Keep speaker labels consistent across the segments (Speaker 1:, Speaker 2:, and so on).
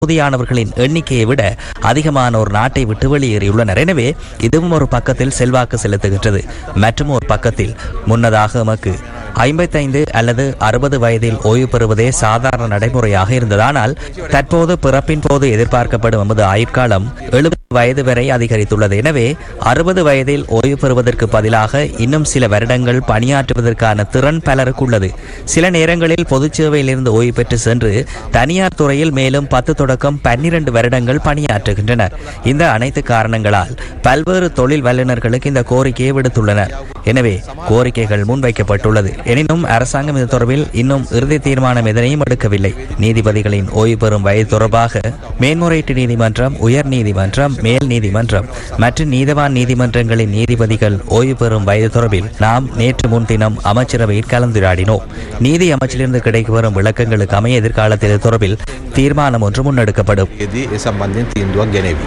Speaker 1: தகுதியானவர்களின் எண்ணிக்கையை விட அதிகமானோர் நாட்டை விட்டு வெளியேறியுள்ளனர் எனவே இதுவும் ஒரு பக்கத்தில் செல்வாக்கு செலுத்துகின்றது மற்றும் ஒரு பக்கத்தில் முன்னதாக எமக்கு ஐம்பத்தைந்து அல்லது அறுபது வயதில் ஓய்வு பெறுவதே சாதாரண நடைமுறையாக இருந்ததானால் தற்போது பிறப்பின் போது எதிர்பார்க்கப்படும் எமது ஆயுட்காலம் எழுபது வயது வரை அதிகரித்துள்ளது எனவே அறுபது வயதில் ஓய்வு பெறுவதற்கு பதிலாக இன்னும் சில வருடங்கள் பணியாற்றுவதற்கான திறன் பலருக்கு உள்ளது சில நேரங்களில் பொதுச் சேவையிலிருந்து ஓய்வு பெற்று சென்று தனியார் துறையில் மேலும் பத்து தொடக்கம் பன்னிரண்டு வருடங்கள் பணியாற்றுகின்றனர் இந்த அனைத்து காரணங்களால் பல்வேறு தொழில் வல்லுநர்களுக்கு இந்த கோரிக்கையை விடுத்துள்ளனர் எனவே கோரிக்கைகள் முன்வைக்கப்பட்டுள்ளது எனினும் அரசாங்கம் இது தொடர்பில் இன்னும் இறுதி தீர்மானம் எதனையும் எடுக்கவில்லை நீதிபதிகளின் ஓய்வு பெறும் வயது தொடர்பாக மேன்முறையீட்டு நீதிமன்றம் உயர் நீதிமன்றம் மேல் நீதிமன்றம் மற்றும் நீதவான் நீதிமன்றங்களின் நீதிபதிகள் ஓய்வு பெறும் வயது தொடர்பில் நாம் நேற்று முன்தினம் அமைச்சரவையில் கலந்துரையாடினோம் நீதி அமைச்சிலிருந்து கிடைக்கு வரும் விளக்கங்களுக்கு அமைய எதிர்காலத்தில் இது தொடர்பில் தீர்மானம் ஒன்று முன்னெடுக்கப்படும்
Speaker 2: ඒදී ඒ සම්බන්ධයෙන් තීන්දුවක් ගැනවී.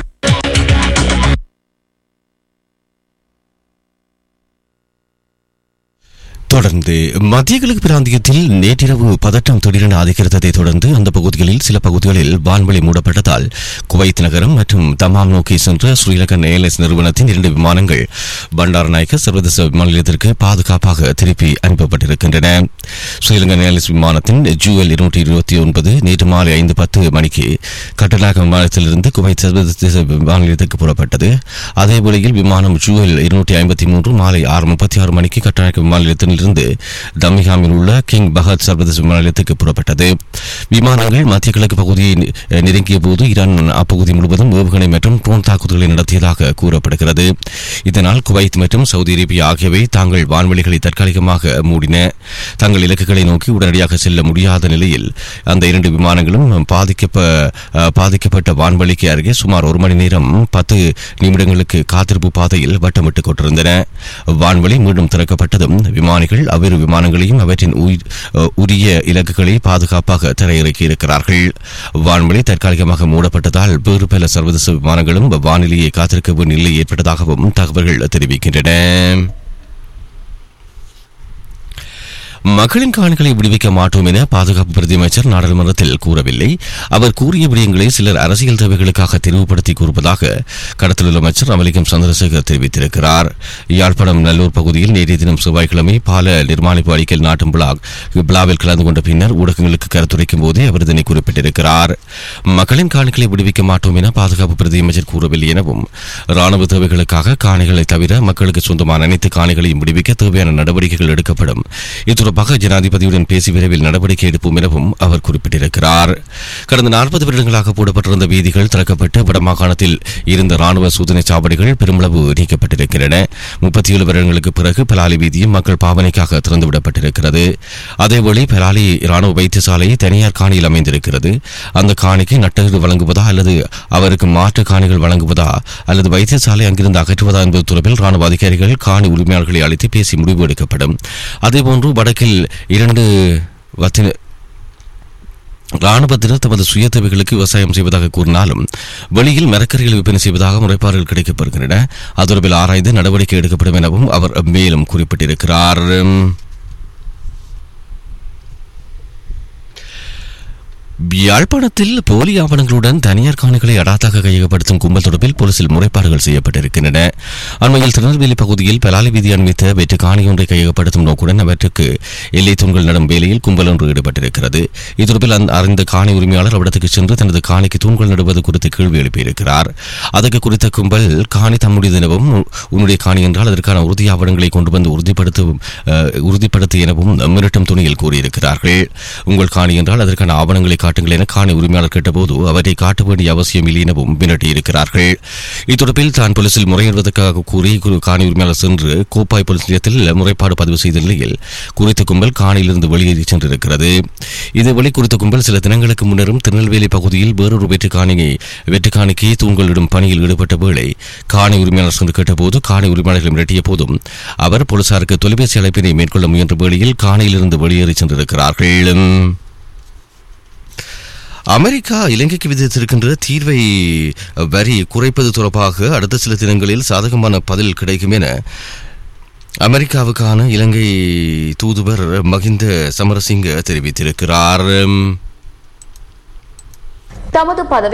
Speaker 3: தொடர்ந்து மத்திய கிழக்கு பிராந்தியத்தில் நேற்றிரவு பதட்டம் திடீரென அதிகரித்ததை தொடர்ந்து அந்த பகுதிகளில் சில பகுதிகளில் வான்வெளி மூடப்பட்டதால் குவைத் நகரம் மற்றும் தமாம் நோக்கி சென்ற ஸ்ரீலங்கன் ஏர்லைன்ஸ் நிறுவனத்தின் இரண்டு விமானங்கள் பண்டாரநாயக்க சர்வதேச விமான நிலையத்திற்கு பாதுகாப்பாக திருப்பி அனுப்பப்பட்டிருக்கின்றன ஸ்ரீலங்கன் ஏர்லைன்ஸ் விமானத்தின் ஜூஎல் இருநூற்றி இருபத்தி ஒன்பது நேற்று மாலை ஐந்து பத்து மணிக்கு கட்டநாயக்க விமானத்திலிருந்து குவைத் சர்வதேச விமான நிலையத்திற்கு புறப்பட்டது அதே வேளையில் விமானம் ஜூஎல் இருநூற்றி ஐம்பத்தி மூன்று மாலை ஆறு முப்பத்தி ஆறு மணிக்கு கட்டநாயக்க விமான நிலையத்திலிருந்து தமிகாமில் உள்ள கிங் பஹத் சர்வதேச விமான நிலையத்துக்கு புறப்பட்டது விமானங்கள் மத்திய கிழக்கு பகுதியை நி- நெருங்கிய போது ஈரான் அப்பகுதி முழுவதும் ஏவுகணை மற்றும் ட்ரோன் தாக்குதல்களை நடத்தியதாக கூறப்படுகிறது இதனால் குவைத் மற்றும் சவுதி அரேபியா ஆகியவை தாங்கள் வான்வெளிகளை தற்காலிகமாக மூடின தங்கள் இலக்குகளை நோக்கி உடனடியாக செல்ல முடியாத நிலையில் அந்த இரண்டு விமானங்களும் பாதிக்கப்ப அஹ், பாதிக்கப்பட்ட வான்வெளிக்கு அருகே சுமார் ஒரு மணி நேரம் பத்து நிமிடங்களுக்கு காத்திருப்பு பாதையில் வட்டமிட்டுக் கொண்டிருந்தன வான்வெளி மீண்டும் திறக்கப்பட்டதும் விமானிகள் அவ்விரு விமானங்களையும் அவற்றின் உயிர்- அஹ், உரிய இலக்குகளை பாதுகாப்பாக தரையிறக்கியிருக்கிறார்கள் வான்வெளி தற்காலிகமாக மூடப்பட்டதால் வேறு பல சர்வதேச விமானங்களும் வானிலையை காத்திருக்க வேண்டிய நிலை ஏற்பட்டதாகவும் தகவல்கள் தெரிவிக்கின்றன மக்களின் காணிகளை விடுவிக்க மாட்டோம் என பாதுகாப்பு பிரதியமைச்சர் நாடாளுமன்றத்தில் கூறவில்லை அவர் கூறிய விடயங்களை சிலர் அரசியல் தேவைகளுக்காக தெளிவுபடுத்தி கூறுவதாக கடத்தல் அமைச்சர் அமலிகம் சந்திரசேகர் தெரிவித்திருக்கிறார் யாழ்ப்பாணம் நல்லூர் பகுதியில் நேற்றைய தினம் செவ்வாய்க்கிழமை பால நிர்மாணிப்பு அடிக்கல் நாட்டும் விழா விழாவில் கலந்து கொண்ட பின்னர் ஊடகங்களுக்கு கருத்துரைக்கும் போதே அவர் இதனை குறிப்பிட்டிருக்கிறார் மக்களின் காணிகளை விடுவிக்க மாட்டோம் என பாதுகாப்பு பிரதியமைச்சர் கூறவில்லை எனவும் ராணுவ தேவைகளுக்காக காணிகளை தவிர மக்களுக்கு சொந்தமான அனைத்து காணிகளையும் விடுவிக்க தேவையான நடவடிக்கைகள் எடுக்கப்படும் இது தொடர்பாக ஜனாதிபதியுடன் பேசி விரைவில் நடவடிக்கை எடுப்போம் எனவும் அவர் குறிப்பிட்டிருக்கிறார் கடந்த நாற்பது வருடங்களாக போடப்பட்டிருந்த வீதிகள் திறக்கப்பட்டு வடமாகாணத்தில் இருந்த ராணுவ சோதனை சாவடிகள் பெருமளவு நீக்கப்பட்டிருக்கின்றன முப்பத்தி ஏழு வருடங்களுக்கு பிறகு பலாலி வீதியும் மக்கள் பாவனைக்காக திறந்துவிடப்பட்டிருக்கிறது அதேவேளை பலாலி ராணுவ வைத்தியசாலை தனியார் காணியில் அமைந்திருக்கிறது அந்த காணிக்கு நட்டகர் வழங்குவதா அல்லது அவருக்கு மாற்று காணிகள் வழங்குவதா அல்லது வைத்தியசாலை அங்கிருந்து அகற்றுவதா என்பது தொடர்பில் ராணுவ அதிகாரிகள் காணி உரிமையாளர்களை அழைத்து பேசி முடிவு எடுக்கப்படும் அதேபோன்று வடக்கில் இரண்டு வத்தின ராணுவத்தினர் தமது சுய தேவைகளுக்கு விவசாயம் செய்வதாக கூறினாலும் வெளியில் மரக்கறிகள் விற்பனை செய்வதாக முறைப்பாடுகள் கிடைக்கப்படுகின்றன அது தொடர்பில் ஆராய்ந்து நடவடிக்கை எடுக்கப்படும் எனவும் அவர் மேலும் குறிப்பிட்டிருக்கிறார் யாழ்ப்பாணத்தில் போலி ஆவணங்களுடன் தனியார் காணிகளை அடாத்தாக கையகப்படுத்தும் கும்பல் தொடர்பில் போலீசில் முறைப்பாடுகள் செய்யப்பட்டிருக்கின்றன அண்மையில் திருநெல்வேலி பகுதியில் பலாலி வீதி அண்மித்த வெற்று காணி ஒன்றை கையகப்படுத்தும் நோக்குடன் அவற்றுக்கு எல்லை தூண்கள் நடும் வேலையில் கும்பல் ஒன்று ஈடுபட்டிருக்கிறது இது தொடர்பில் அந்த அறிந்த காணி உரிமையாளர் அவ்விடத்துக்கு சென்று தனது காணிக்கு தூண்கள் நடுவது குறித்து கேள்வி எழுப்பியிருக்கிறார் அதற்கு குறித்த கும்பல் காணி தம்முடையது எனவும் உன்னுடைய காணி என்றால் அதற்கான உறுதி ஆவணங்களை கொண்டு வந்து உறுதிப்படுத்தும் அஹ், உறுதிப்படுத்து எனவும் மிரட்டும் துணியில் கூறியிருக்கிறார்கள் உங்கள் காணி என்றால் அதற்கான ஆவணங்களை காட்டுங்கள் என காணி உரிமையாளர் கேட்டபோது அவற்றை காட்ட வேண்டிய அவசியம் இல்லை எனவும் மிரட்டியிருக்கிறார்கள் இது தொடர்பில் தான் போலீசில் முறையிடுவதற்காக கூறி குரு- காணி உரிமையாளர் சென்று கோப்பாய் போலீஸ் நிலையத்தில் முறைப்பாடு பதிவு செய்த நிலையில் குறித்த கும்பல் காணியிலிருந்து வெளியேறி சென்றிருக்கிறது இதேவேளை குறித்த கும்பல் சில தினங்களுக்கு முன்னரும் திருநெல்வேலி பகுதியில் வேறொரு வெற்று காணியை வெற்று காணிக்கு தூண்களிடும் பணியில் ஈடுபட்ட வேளை காணி உரிமையாளர் சென்று கேட்டபோது காணி உரிமையாளர்களை மிரட்டிய போதும் அவர் போலீசாருக்கு தொலைபேசி அழைப்பினை மேற்கொள்ள முயன்ற வேளையில் காணியிலிருந்து வெளியேறி சென்றிருக்கிறார்கள் அமெரிக்கா இலங்கைக்கு விதித்திருக்கின்ற தீர்வை வரி குறைப்பது தொடர்பாக அடுத்த சில தினங்களில் சாதகமான பதில் கிடைக்கும் என அமெரிக்காவுக்கான இலங்கை தூதுவர் மகிந்த சமரசிங்க தெரிவித்திருக்கிறார்
Speaker 4: தமது பதவி